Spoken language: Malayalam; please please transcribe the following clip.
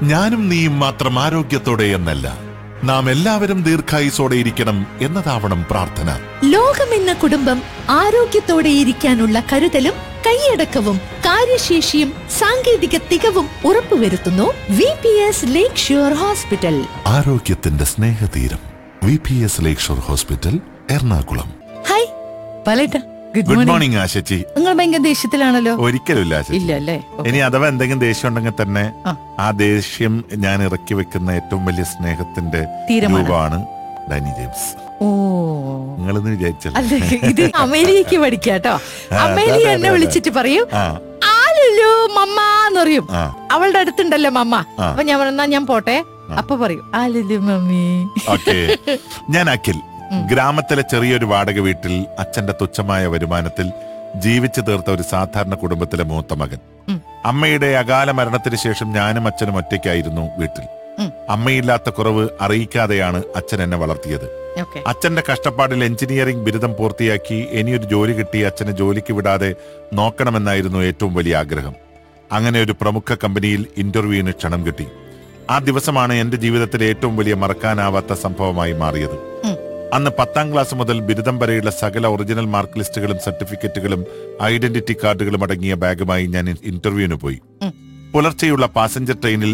ഞാനും നീയും മാത്രം ആരോഗ്യത്തോടെ എന്നല്ല നാം എല്ലാവരും ദീർഘായുസോടെ ഇരിക്കണം എന്നതാവണം പ്രാർത്ഥന ലോകമെന്ന കുടുംബം ആരോഗ്യത്തോടെ ഇരിക്കാനുള്ള കരുതലും കൈയടക്കവും കാര്യശേഷിയും സാങ്കേതിക തികവും ഉറപ്പുവരുത്തുന്നു V P S lakeshore hospital ആരോഗ്യത്തിന്റെ സ്നേഹതീരം V P S lakeshore hospital Ernakulam hi പലേട്ട ഗുഡ് ഗുഡ് മോർണിംഗ് മോർണിംഗ് ആശച്ചി നിങ്ങൾ ഭയങ്കര ദേഷ്യത്തിലാണല്ലോ ഒരിക്കലും ഇല്ല ആശച്ചി ഇല്ല അല്ലേ ഇനി അഥവാ എന്തെങ്കിലും ദേഷ്യം ഉണ്ടെങ്കിൽ തന്നെ ആ. ആ ദേഷ്യം ഞാൻ ഇറക്കി വെക്കുന്ന ഏറ്റവും വലിയ സ്നേഹത്തിന്റെ തീരുമാനം. രൂപമാണ് ഡാനി ജെയിംസ് ഓ നിങ്ങളെന്ന് വിചാരിച്ചല്ലോ അല്ല ഇത് അമേലിയക്ക് പഠിക്കാട്ടോ ആ, അമേലിയ അതെ, എന്നെ അതെ, വിളിച്ചിട്ട് പറയും ആ ആലല്ലോ മമ്മ എന്ന് പറയും ആ അവളുടെ അടുത്തുണ്ടല്ലോ മമ്മ ആ. അപ്പൊ ഞാൻ പറഞ്ഞാ ഞാൻ പോട്ടെ അപ്പൊ പറയും ആലല്ലോ മമ്മി ഓക്കെ ഞാൻ അഖിൽ ഗ്രാമത്തിലെ ചെറിയൊരു വാടക വീട്ടിൽ അച്ഛന്റെ തുച്ഛമായ വരുമാനത്തിൽ ജീവിച്ചു തീർത്ത ഒരു സാധാരണ കുടുംബത്തിലെ മൂത്ത മകൻ ഉം. അമ്മയുടെ അകാല മരണത്തിന് ശേഷം ഞാനും അച്ഛനും ഒറ്റയ്ക്കായിരുന്നു വീട്ടിൽ ഉം. അമ്മയില്ലാത്ത കുറവ് അറിയിക്കാതെയാണ് അച്ഛൻ എന്നെ വളർത്തിയത് ഓക്കെ അച്ഛന്റെ കഷ്ടപ്പാടിൽ എഞ്ചിനീയറിംഗ് ബിരുദം പൂർത്തിയാക്കി ഇനിയൊരു ജോലി കിട്ടി അച്ഛനെ ജോലിക്ക് വിടാതെ നോക്കണമെന്നായിരുന്നു ഏറ്റവും വലിയ ആഗ്രഹം അങ്ങനെ ഒരു പ്രമുഖ കമ്പനിയിൽ ഇന്റർവ്യൂവിന് ക്ഷണം കിട്ടി ആ ദിവസമാണ് എന്റെ ജീവിതത്തിലെ ഏറ്റവും വലിയ മറക്കാനാവാത്ത സംഭവമായി മാറിയത് ഉം. അന്ന് പത്താം ക്ലാസ് മുതൽ ബിരുദം വരെയുള്ള സകല ഒറിജിനൽ മാർക്ക് ലിസ്റ്റുകളും സർട്ടിഫിക്കറ്റുകളും ഐഡന്റിറ്റി കാർഡുകളും അടങ്ങിയ ബാഗുമായി ഞാൻ ഇന്റർവ്യൂവിന് പോയി ഉം. പുലർച്ചെയുള്ള പാസഞ്ചർ ട്രെയിനിൽ